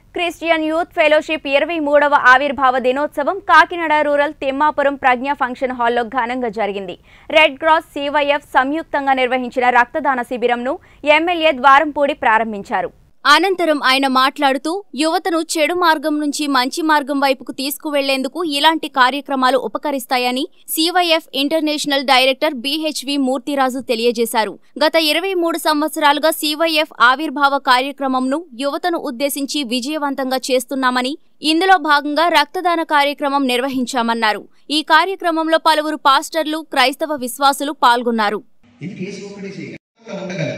Christian youth fellowship ఇరవై మూడవ ఆవిర్భావ దినోత్సవం కాకినాడ రూరల్ తిమ్మాపురం ప్రజ్ఞ ఫంక్షన్ హాల్లో ఘనంగా జరిగింది రెడ్ క్రాస్ సివైఎఫ్ సంయుక్తంగా నిర్వహించిన రక్తదాన శిబిరంను ఎమ్మెల్యే ద్వారంపూడి ప్రారంభించారు అనంతరం ఆయన మాట్లాడుతూ యువతను చెడు మార్గం నుంచి మంచి మార్గం వైపుకు తీసుకువెళ్లేందుకు ఇలాంటి కార్యక్రమాలు ఉపకరిస్తాయని CYF international director BHV Murthyraju తెలియజేశారు గత ఇరవై మూడు సంవత్సరాలుగా సివైఎఫ్ ఆవిర్భావ కార్యక్రమంను యువతను ఉద్దేశించి విజయవంతంగా చేస్తున్నామని ఇందులో భాగంగా రక్తదాన కార్యక్రమం నిర్వహించామన్నారు ఈ కార్యక్రమంలో పలువురు పాస్టర్లు క్రైస్తవ విశ్వాసులు పాల్గొన్నారు ఇది కేసు ఒకటే చేయగలరు ఉండగలరు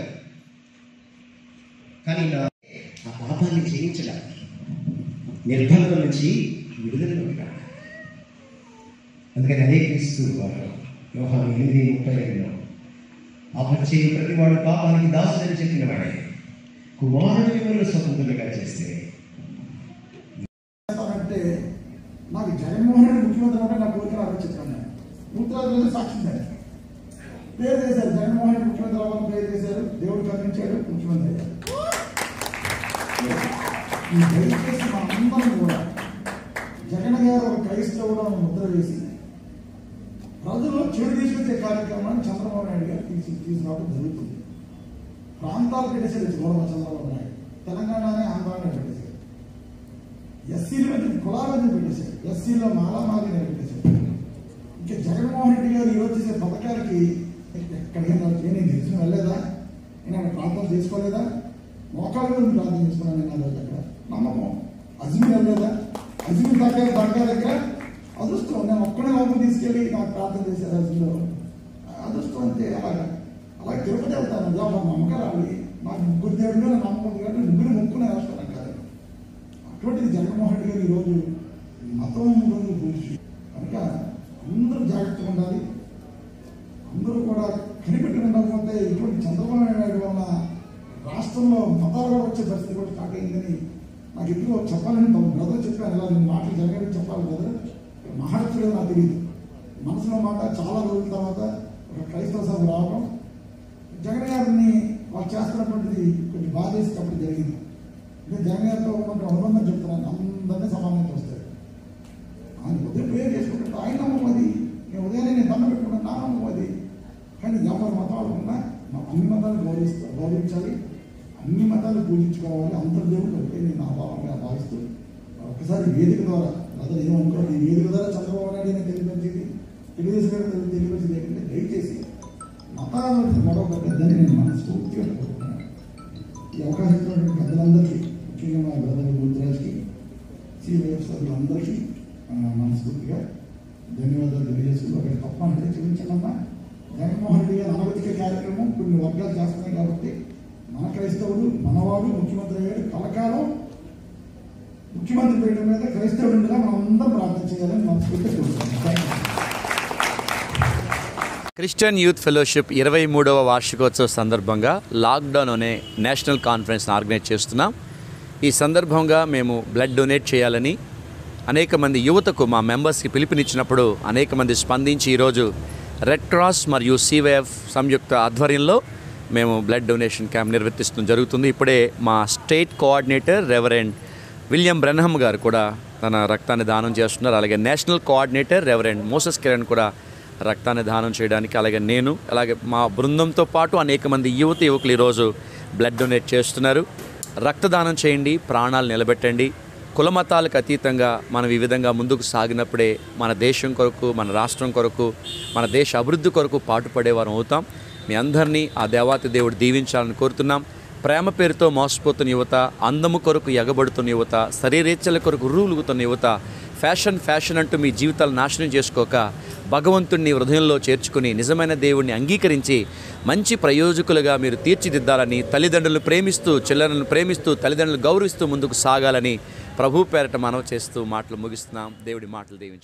కానీ నా ఆ పాపాన్ని జయించడానికి నిర్బంధం నుంచి విడుదల పొందగలరు అందుకని అదే క్రీస్తు వారు యోహాను ఎనిమిది ముప్పై రెండులో ఆపచ్చే ప్రతి వాడు పాపానికి దాసులని చెప్పిన వాడే కుమారుడు మిమ్మల్ని స్వతంత్రులుగా చేస్తే అంటే నాకు జగన్మోహన్ రెడ్డి ముఖ్యమంత్రి అంటే నా కోరిక నాకు చెప్పాను నేను ముఖ్యమంత్రి సాక్షి నేను పేరు చేశారు జగన్మోహన్ రెడ్డి ముఖ్యమంత్రి అవ్వాలని పేరు చేశారు దేవుడు కరుణించాడు ముఖ్యమంత్రి అయ్యారు ఈ దయచేసి మనందరం కూడా జగన్ గారు ఒక క్రైస్తవుడు ముద్ర వేసి ప్రజలు చెడు తీసుకొచ్చే కార్యక్రమాన్ని చంద్రబాబు నాయుడు గారు తీసి తీసుకురావడం జరుగుతుంది ప్రాంతాలు పెట్టేసారు గౌరవ చంద్రబాబు నాయుడు తెలంగాణనే ఆంధ్రానే పెట్టేశారు ఎస్సీల మధ్య కులాల మధ్య పెట్టేశారు ఎస్సీలో మాలామాదిని పెట్టేశారు ఇంకా జగన్మోహన్ రెడ్డి గారు ఈరోజు చేసే పథకాలకి ఎక్కడికి నేను తెలిసిన వెళ్ళలేదా నేను ఆయన ప్రార్థన చేసుకోలేదా మోకాళ్ళ మీద ప్రార్థన చేసుకున్నాను నేను ఆ రోజు అక్కడ నమ్మకం అజ్మీర్ వెళ్ళలేదా అజ్మీర్ దగ్గర దగ్గర దగ్గర అదృష్టం నేను ఒక్కడే లోపల తీసుకెళ్ళి నాకు ప్రార్థన చేశారు అజ్మీర్లో అదృష్టం అంతే అలాగా అలాగే తిరుపతి వెళ్తాను అదే మా నమ్మకాలు నాకు ముగ్గురు దేవుడి మీద నమ్మకం ఉంది కాబట్టి ముగ్గురు మొక్కునే రాష్ట్రం కాదు అటువంటిది జగన్మోహన్ రెడ్డి గారు ఈరోజు మతం రోజు గురించి కనుక అందరూ జాగ్రత్తగా ఉండాలి అందరూ కూడా కనిపెట్టి ఉండకపోతే ఇటువంటి చంద్రబాబు నాయుడు వల్ల రాష్ట్రంలో మతాలు కూడా వచ్చే పరిస్థితి కూడా స్టార్ట్ అయిందని నాకు ఎందుకో చెప్పాలని మా బ్రదర్ చెప్పాను ఇలా నేను మాటలు జరగాలని చెప్పాలి బ్రదర్ మహారాష్ట్రలో నాకు తెలియదు మనసులో మాట చాలా రోజుల తర్వాత ఒక క్రైస్తవ సభ రావడం జగన్ గారిని వాళ్ళు చేస్తున్నటువంటిది కొంచెం బాధ చేసేటప్పుడు జరిగింది నేను జగన్ గారితో ఉన్నటువంటి అనుబంధం చెప్తున్నాను అందరినీ సమానంగా చూస్తారు ఆయన ఉదయం ప్రేయర్ చేసుకుంటే ఆయన నమ్మకం అది నేను ఉదయాన్నే నేను దండ పెట్టుకుంటాను నా నమ్మకం అది కానీ ఎవరి మతాలు ఉన్నా మనం అన్ని మతాలు గౌరవిస్తా గౌరవించాలి అన్ని మతాలు పూజించుకోవాలి అంతర్దేవుడు ఒకటే నేను నా భావంగా భావిస్తూ ఒకసారి వేదిక ద్వారా అతను ఏమనుకోండి ఈ వేదిక ద్వారా చంద్రబాబు నాయుడు నేను తెలియపరిచింది తెలుగుదేశం గారు తెలి- తెలియపరిచింది ఏంటంటే దయచేసి మతాల మధ్య గొడవ పెట్టద్దని నేను మనస్ఫూర్తిగా కోరుకుంటున్నాను ఈ అవకాశం ఇచ్చినటువంటి పెద్దలందరికీ ముఖ్యంగా మా బ్రదర్ గురురాజ్కి సీనియర్ సభ్యులందరికీ ఆ, మనస్ఫూర్తిగా ధన్యవాదాలు తెలియజేస్తూ ఒకటి తప్ప అంటే క్షమించండమ్మా జగన్మోహన్ రెడ్డి గారు అనవధిక కార్యక్రమం కొన్ని వర్గాలు చేస్తున్నాయి కాబట్టి మన క్రైస్తవుడు మనవాడు ముఖ్యమంత్రి అయ్యాడు కలకాలం ముఖ్యమంత్రి పీఠం మీద క్రైస్తవుడిగా మనం అందరం ప్రార్థన చేయాలని మనస్ఫూర్తిగా కోరుతున్నాను thank you Christian youth fellowship ఇరవై మూడవ వార్షికోత్సవ సందర్భంగా లాక్డౌన్ అనే నేషనల్ కాన్ఫరెన్స్ని ఆర్గనైజ్ చేస్తున్నాం ఈ సందర్భంగా మేము బ్లడ్ డొనేట్ చేయాలని అనేక మంది యువతకు మా మెంబర్స్కి పిలుపునిచ్చినప్పుడు అనేక మంది స్పందించి ఈరోజు రెడ్ క్రాస్ మరియు సివైఎఫ్ సంయుక్త ఆధ్వర్యంలో మేము బ్లడ్ డొనేషన్ క్యాంప్ నిర్వర్తిస్తడం జరుగుతుంది ఇప్పుడే మా state coordinator reverend William Branham గారు కూడా తన రక్తాన్ని దానం చేస్తున్నారు అలాగే national coordinator reverend Moses Kiran కూడా రక్తాన్ని దానం చేయడానికి అలాగే నేను అలాగే మా బృందంతో పాటు అనేక మంది యువత యువకులు ఈరోజు బ్లడ్ డొనేట్ చేస్తున్నారు రక్తదానం చేయండి ప్రాణాలు నిలబెట్టండి కుల మతాలకు అతీతంగా మనం ఈ విధంగా ముందుకు సాగినప్పుడే మన దేశం కొరకు మన రాష్ట్రం కొరకు మన దేశ అభివృద్ధి కొరకు పాటుపడేవారం అవుతాం మీ అందరినీ ఆ దేవాతి దేవుడు దీవించాలని కోరుతున్నాం ప్రేమ పేరుతో మోసపోతున్న యువత అందము కొరకు ఎగబడుతున్న యువత శరీరేచ్ఛల కొరకు రూలుగుతున్న యువత ఫ్యాషన్ ఫ్యాషన్ అంటూ మీ జీవితాలు నాశనం చేసుకోక భగవంతుణ్ణి హృదయంలో చేర్చుకుని నిజమైన దేవుణ్ణి అంగీకరించి మంచి ప్రయోజకులుగా మీరు తీర్చిదిద్దాలని తల్లిదండ్రులను ప్రేమిస్తూ చిల్లరలను ప్రేమిస్తూ తల్లిదండ్రులు గౌరవిస్తూ ముందుకు సాగాలని ప్రభు పేరట మనవి చేస్తూ మాటలు ముగిస్తున్నాం దేవుడి మాటలు దీవించు